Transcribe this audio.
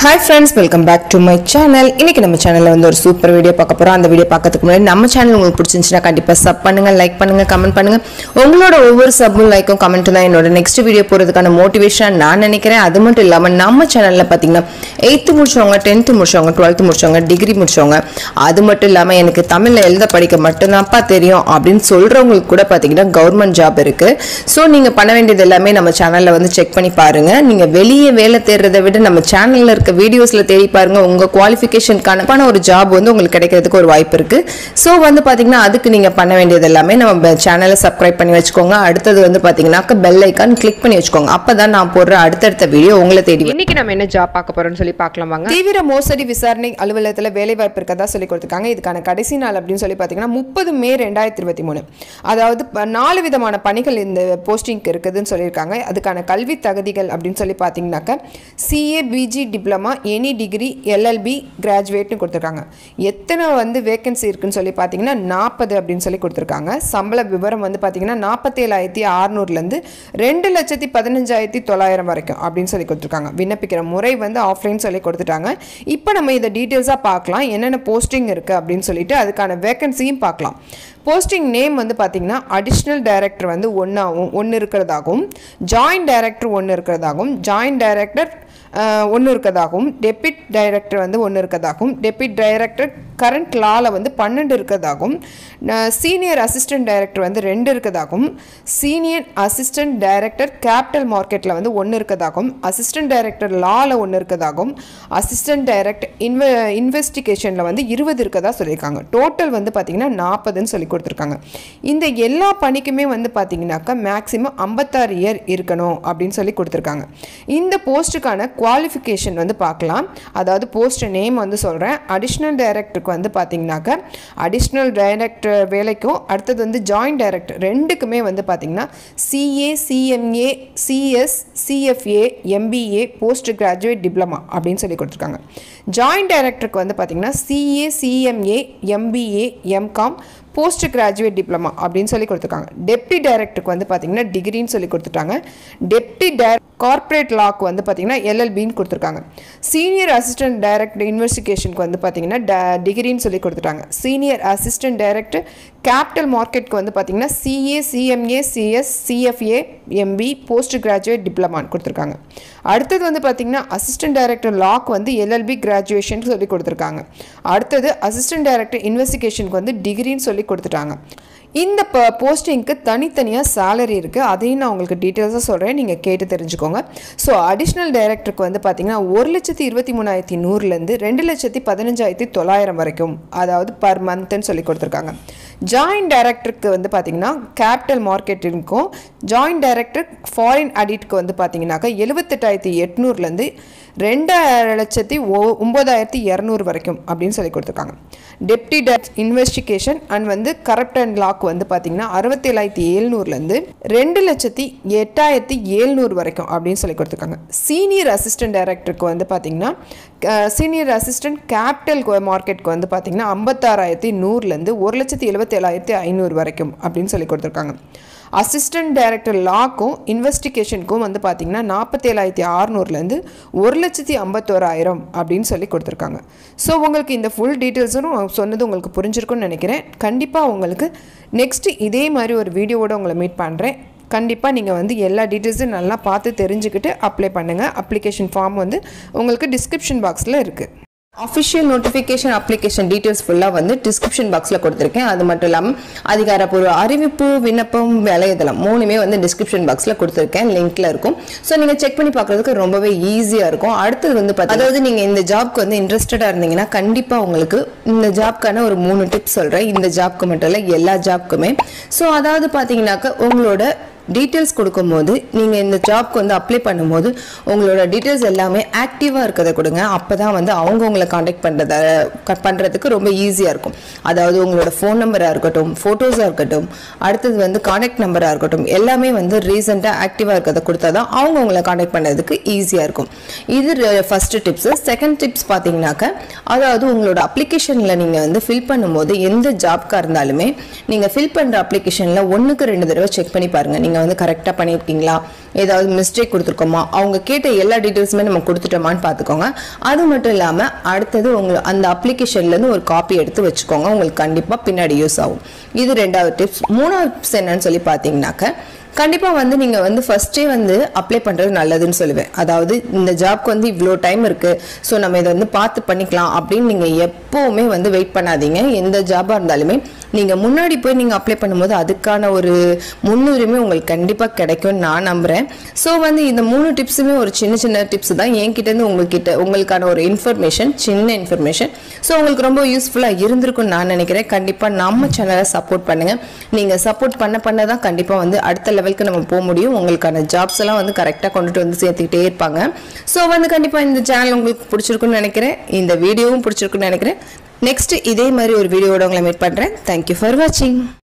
Hi friends welcome back to my channel இன்னைக்கு நம்ம சேனலில் வந்து ஒரு சூப்பர் வீடியோ பார்க்க போகிறோம் அந்த வீடியோ பார்க்கறதுக்கு முன்னாடி நம்ம சேனல் உங்களுக்கு பிடிச்சிருந்துச்சுன்னா கண்டிப்பாக சப் பண்ணுங்க லைக் பண்ணுங்க கமெண்ட் பண்ணுங்க உங்களோட ஒவ்வொரு சப்பும் லைக்கும் கமெண்ட்டும் தான் என்னோட நெக்ஸ்ட் வீடியோ போகிறதுக்கான மோட்டிவேஷன் நான் நினைக்கிறேன் அது மட்டும் இல்லாமல் நம்ம சேனலில் பார்த்தீங்கன்னா எயித்து முடிச்சவங்க டென்த்து முடிச்சவங்க டுவெல்த்து முடிச்சவங்க டிகிரி முடிச்சவங்க அது மட்டும் இல்லாமல் எனக்கு தமிழில் எழுத படிக்க மட்டும்தான்ப்பா தெரியும் அப்படின்னு சொல்கிறவங்களுக்கு கூட பார்த்தீங்கன்னா கவர்மெண்ட் ஜாப் இருக்குது ஸோ நீங்கள் பண்ண வேண்டியது எல்லாமே நம்ம சேனலில் வந்து செக் பண்ணி பாருங்கள் நீங்கள் வெளியே வேலை தேடுறதை விட நம்ம சேனலில் இருக்க வீடியோஸில் தேடி பாருங்க உங்கள் குவாலிஃபிகேஷனுக்கான ஒரு ஜாப் வந்து உங்களுக்கு கிடைக்கிறதுக்கு ஒரு வாய்ப்பு இருக்குது ஸோ வந்து பார்த்தீங்கன்னா அதுக்கு நீங்கள் பண்ண வேண்டியது எல்லாமே நம்ம சேனலை சப்ஸ்கிரைப் பண்ணி வச்சுக்கோங்க அடுத்தது வந்து பார்த்தீங்கன்னாக்க பெல் ஐக்கான் கிளிக் பண்ணி வச்சுக்கோங்க அப்போ தான் நான் போடுற அடுத்தடுத்த வீடியோ உங்களை தேடி வரும். இன்னைக்கு நம்ம என்ன ஜாப் பார்க்க போறோம்னு சொல்லி பார்க்கலாம் வாங்க தீவிர மோசடி விசாரணை அலுவலகத்தில் வேலை வாய்ப்பு இருக்கதா சொல்லி கொடுத்துருக்காங்க இதுக்கான கடைசி நாள் அப்படின்னு சொல்லி பார்த்தீங்கன்னா முப்பது மே ரெண்டாயிரத்தி இருபத்தி மூணு அதாவது ப- நாலு விதமான பணிகள் இந்த போஸ்டிங்க்கு இருக்குதுன்னு சொல்லியிருக்காங்க அதுக்கான கல்வி தகுதிகள் அப்படின்னு சொல்லி பார்த்தீங்கன்னாக்க CA PG diploma any degree LLB கிராஜுவேட்னு கொடுத்துருக்காங்க எத்தனை வந்து வேகன்சி இருக்குன்னு சொல்லி பார்த்தீங்கன்னா நாற்பது அப்படின்னு சொல்லி கொடுத்துருக்காங்க சம்பள விவரம் வந்து பார்த்தீங்கன்னா நாற்பத்தேழாயிரத்தி அறநூறுலேருந்து ரெண்டு லட்சத்தி பதினஞ்சாயிரத்தி தொள்ளாயிரம் வரைக்கும் அப்படின்னு சொல்லி கொடுத்துருக்காங்க விண்ணப்பிக்கிற முறை வந்து ஆஃப்லைன் சொல்லி கொடுத்துட்டாங்க இப்போ நம்ம இதை டீட்டெயில்ஸாக பார்க்கலாம் என்னென்ன போஸ்டிங் இருக்குது அப்படின்னு சொல்லிட்டு அதுக்கான வேகன்சியும் பார்க்கலாம் போஸ்டிங் நேம் வந்து பார்த்தீங்கன்னா அடிஷ்னல் டைரக்டர் வந்து ஒன்றாவும் ஒன்று இருக்கிறதாகவும் ஜாயின்ட் டைரக்டர் ஒன்று இருக்கிறதாகவும் ஜாயின்ட் டைரக்டர் ஒன்று இருக்கிறதாகவும் டெபிட் டைரக்டர் வந்து ஒன்று இருக்கிறதாகவும் டெபிட் டைரக்டர் கரண்ட் லாவில் வந்து பன்னெண்டு இருக்கிறதாகவும் சீனியர் அசிஸ்டன்ட் டைரக்டர் வந்து ரெண்டு இருக்கிறதாகவும் சீனியர் அசிஸ்டன்ட் டைரக்டர் கேபிட்டல் மார்க்கெட்டில் வந்து ஒன்று இருக்கிறதாகவும் அசிஸ்டன்ட் டைரக்டர் லாவில் ஒன்று இருக்கிறதாகவும் அசிஸ்டன்ட் டைரக்டர் இன்வெ இன்வெஸ்டிகேஷனில் வந்து இருபது இருக்கதா சொல்லியிருக்காங்க டோட்டல் வந்து பார்த்திங்கன்னா நாற்பதுன்னு சொல்லி கொடுத்துருக்காங்க இந்த எல்லா பணிக்குமே வந்து பார்த்தீங்கன்னாக்கா மேக்ஸிமம் ஐம்பத்தாறு இயர் இருக்கணும் அப்படின்னு சொல்லி கொடுத்துருக்காங்க இந்த போஸ்ட்டுக்கான குவாலிஃபிகேஷன் வந்து பார்க்கலாம் அதாவது போஸ்ட் நேம் வந்து சொல்கிறேன் அடிஷ்னல் டைரக்டருக்கு வந்து பார்த்தீங்கன்னாக்கா அடிஷ்னல் டைரக்டர் வேலைக்கும் அடுத்தது வந்து ஜாயின்ட் டைரக்டர் ரெண்டுக்குமே வந்து பார்த்தீங்கன்னா CA CMA CS CFA MBA post graduate diploma அப்படின்னு சொல்லி கொடுத்துருக்காங்க ஜாயின்ட் டைரக்டருக்கு வந்து பார்த்தீங்கன்னா CA CMA MBA MCom post graduate diploma அப்படின்னு சொல்லி கொடுத்துருக்காங்க டெப்டி டைரக்டருக்கு வந்து பார்த்தீங்கன்னா டிகிரின்னு சொல்லி கொடுத்துட்டாங்க டெப்டி டைர கார்ப்பரேட் லாக்கு வந்து பார்த்தீங்கன்னா எல்எல்பின்னு கொடுத்துருக்காங்க சீனியர் அசிஸ்டன்ட் டைரக்டர் இன்வெஸ்டிகேஷனுக்கு வந்து பார்த்தீங்கன்னா டிகிரின்னு சொல்லி கொடுத்துட்டாங்க சீனியர் அசிஸ்டன்ட் டைரக்டர் கேபிட்டல் மார்க்கெட்க்கு வந்து பார்த்தீங்கன்னா CA CMA CS CFA MB post graduate டிப்ளமான்னு கொடுத்துருக்காங்க அடுத்தது வந்து பார்த்தீங்கன்னா அசிஸ்டன்ட் டைரக்டர் லாக்கு வந்து எல்எல்பி கிராஜுவேஷன் சொல்லி கொடுத்துருக்காங்க அடுத்தது அசிஸ்டன்ட் டைரக்டர் இன்வெஸ்டிகேஷனுக்கு வந்து டிகிரின்னு சொல்லி கொடுத்துட்டாங்க இந்த ப போஸ்டிங்க்கு தனித்தனியாக சேலரி இருக்குது அதையும் நான் உங்களுக்கு டீட்டெயில்ஸாக சொல்கிறேன் நீங்கள் கேட்டு தெரிஞ்சுக்கோங்க ஸோ அடிஷ்னல் டைரக்டருக்கு வந்து பார்த்தீங்கன்னா ஒரு லட்சத்தி இருபத்தி மூணாயிரத்தி நூறுலேருந்து ரெண்டு லட்சத்தி பதினஞ்சாயிரத்தி தொள்ளாயிரம் வரைக்கும் அதாவது பர் மந்த்னு சொல்லி கொடுத்துருக்காங்க ஜாயின்ட் டைரக்டருக்கு வந்து பார்த்தீங்கன்னா கேபிட்டல் மார்க்கெட்டிங்க்கும் ஜாயின்ட் டைரக்டர் ஃபாரின் ஆடிட்க்கு வந்து பார்த்தீங்கன்னாக்கா எழுபத்தெட்டாயிரத்தி எட்நூறுலேருந்து ரெண்டு லட்சத்தி ஒ ஒம்பதாயிரத்தி இரநூறு வரைக்கும் அப்படின்னு சொல்லி கொடுத்துருக்காங்க டெப்டி டெட் இன்வெஸ்டிகேஷன் அண்ட் வந்து கரப்ட் அண்ட் லாக் வந்து பார்த்தீங்கன்னா அறுபத்தேழாயிரத்தி எழுநூறுலேருந்து ரெண்டு லட்சத்தி எட்டாயிரத்தி எழுநூறு வரைக்கும் அப்படின்னு சொல்லி கொடுத்துருக்காங்க சீனியர் அசிஸ்டன்ட் டைரக்டருக்கு வந்து பார்த்தீங்கன்னா சீனியர் அசிஸ்டன்ட் கேபிட்டல் மார்க்கெட்க்கு வந்து பார்த்தீங்கன்னா ஐம்பத்தாறாயிரத்தி நூறுலேருந்து ஒரு லட்சத்தி எழுபத்தேழாயிரத்தி ஐநூறு வரைக்கும் அப்படின்னு சொல்லி கொடுத்துருக்காங்க அசிஸ்டன்ட் டைரக்டர் லாக்கும் இன்வெஸ்டிகேஷனுக்கும் வந்து பார்த்தீங்கன்னா நாற்பத்தேழாயிரத்தி அறநூறுலேருந்து ஒரு லட்சத்தி ஐம்பத்தோராயிரம் அப்படின்னு சொல்லி கொடுத்துருக்காங்க ஸோ உங்களுக்கு இந்த ஃபுல் டீட்டெயில்ஸும் சொன்னது உங்களுக்கு புரிஞ்சிருக்கும்னு நினைக்கிறேன் கண்டிப்பாக உங்களுக்கு நெக்ஸ்ட்டு இதே மாதிரி ஒரு வீடியோவோட உங்களை மீட் பண்ணுறேன் கண்டிப்பாக நீங்கள் வந்து எல்லா டீட்டெயில்ஸும் நல்லா பார்த்து தெரிஞ்சுக்கிட்டு அப்ளை பண்ணுங்கள் அப்ளிகேஷன் ஃபார்ம் வந்து உங்களுக்கு டிஸ்கிரிப்ஷன் பாக்ஸில் இருக்குது அஃபிஷியல் நோட்டிஃபிகேஷன் அப்ளிகேஷன் டீட்டெயில்ஸ் ஃபுல்லாக வந்து டிஸ்கிரிப்ஷன் பாக்ஸில் கொடுத்துருக்கேன் அது மட்டும் இல்லாமல் அதிகாரப்பூர்வ அறிவிப்பு விண்ணப்பம் வலையதளம் மூணுமே வந்து டிஸ்கிரிப்ஷன் பாக்ஸில் கொடுத்துருக்கேன் லிங்க்ல இருக்கும் ஸோ நீங்கள் செக் பண்ணி பார்க்குறதுக்கு ரொம்பவே ஈஸியாக இருக்கும் அடுத்தது வந்து பார்த்தா அதாவது நீங்கள் இந்த ஜாப்க்கு வந்து இன்ட்ரெஸ்டடாக இருந்தீங்கன்னா கண்டிப்பாக உங்களுக்கு இந்த ஜாப்க்கான ஒரு மூணு டிப்ஸ் சொல்கிறேன் இந்த ஜாப்க்கு மட்டும் இல்லை எல்லா ஜாப்க்குமே ஸோ அதாவது பார்த்தீங்கன்னாக்கா உங்களோட டீட்டெயில்ஸ் கொடுக்கும்போது நீங்கள் இந்த ஜாப்க்கு வந்து அப்ளை பண்ணும்போது உங்களோட டீட்டெயில்ஸ் எல்லாமே ஆக்டிவாக இருக்கிறத கொடுங்க அப்போ தான் வந்து அவங்க உங்களை காண்டாக்ட் பண்ணுறத பண்ணுறதுக்கு ரொம்ப ஈஸியாக இருக்கும் அதாவது உங்களோட ஃபோன் நம்பராக இருக்கட்டும் ஃபோட்டோஸாக இருக்கட்டும் அடுத்தது வந்து காண்டாக்ட் நம்பராக இருக்கட்டும் எல்லாமே வந்து ரீசெண்டாக ஆக்டிவாக இருக்கிறத கொடுத்தா தான் அவங்க உங்களை காண்டாக்ட் பண்ணுறதுக்கு ஈஸியாக இருக்கும் இது ஃபஸ்ட்டு டிப்ஸு செகண்ட் டிப்ஸ் பார்த்தீங்கன்னாக்க அதாவது உங்களோட அப்ளிகேஷனில் நீங்கள் வந்து ஃபில் பண்ணும்போது எந்த ஜாப்க்காக இருந்தாலுமே நீங்கள் ஃபில் பண்ணுற அப்ளிகேஷனில் ஒன்றுக்கு ரெண்டு தடவை செக் பண்ணி பாருங்கள் நீங்கள் வந்து கரெக்டாக பண்ணியிருக்கீங்களா ஏதாவது மிஸ்டேக் கொடுத்துருக்கோமா அவங்க கேட்ட எல்லா டீட்டெயில்ஸுமே நம்ம கொடுத்துட்டோமான்னு பார்த்துக்கோங்க அது மட்டும் இல்லாமல் அடுத்தது உங்களை அந்த அப்ளிகேஷன்லேருந்து ஒரு காப்பி எடுத்து வச்சுக்கோங்க உங்களுக்கு கண்டிப்பாக பின்னாடி யூஸ் ஆகும் இது ரெண்டாவது டிப்ஸ் மூணாவது டிப்ஸ் என்னன்னு சொல்லி பார்த்தீங்கன்னாக்க கண்டிப்பாக வந்து நீங்கள் வந்து ஃபஸ்ட்டே வந்து அப்ளை பண்ணுறது நல்லதுன்னு சொல்லுவேன் அதாவது இந்த ஜாப்க்கு வந்து இவ்வளோ டைம் இருக்குது ஸோ நம்ம இதை வந்து பார்த்து பண்ணிக்கலாம் அப்படின்னு நீங்கள் எப்போவுமே வந்து வெயிட் பண்ணாதீங்க எந்த ஜாபாக இருந்தாலுமே நீங்கள் முன்னாடி போய் நீங்கள் அப்ளை பண்ணும்போது அதுக்கான ஒரு முன்னுரிமை உங்களுக்கு கண்டிப்பாக கிடைக்கும்னு நான் நம்புகிறேன் ஸோ வந்து இந்த மூணு டிப்ஸுமே ஒரு சின்ன சின்ன டிப்ஸ் தான் என்கிட்டேருந்து உங்ககிட்ட உங்களுக்கான ஒரு இன்ஃபர்மேஷன் சின்ன இன்ஃபர்மேஷன் ஸோ உங்களுக்கு ரொம்ப யூஸ்ஃபுல்லாக இருந்திருக்கும்னு நான் நினைக்கிறேன் கண்டிப்பாக நம்ம சேனலை சப்போர்ட் பண்ணுங்கள் நீங்கள் சப்போர்ட் பண்ண பண்ண தான் கண்டிப்பாக வந்து அடுத்த லெவலுக்கு நம்ம போக முடியும் உங்களுக்கான ஜாப்ஸ் எல்லாம் வந்து கரெக்டாக கொண்டுட்டு வந்து சேர்த்துக்கிட்டே இருப்பாங்க ஸோ வந்து கண்டிப்பாக இந்த சேனல் உங்களுக்கு பிடிச்சிருக்குன்னு நினைக்கிறேன் இந்த வீடியோவும் பிடிச்சிருக்குன்னு நினைக்கிறேன் நெக்ஸ்ட் இதே மாதிரி ஒரு வீடியோட உங்களை மீட் பண்ணுறேன் தேங்க்யூ ஃபார் வாட்சிங்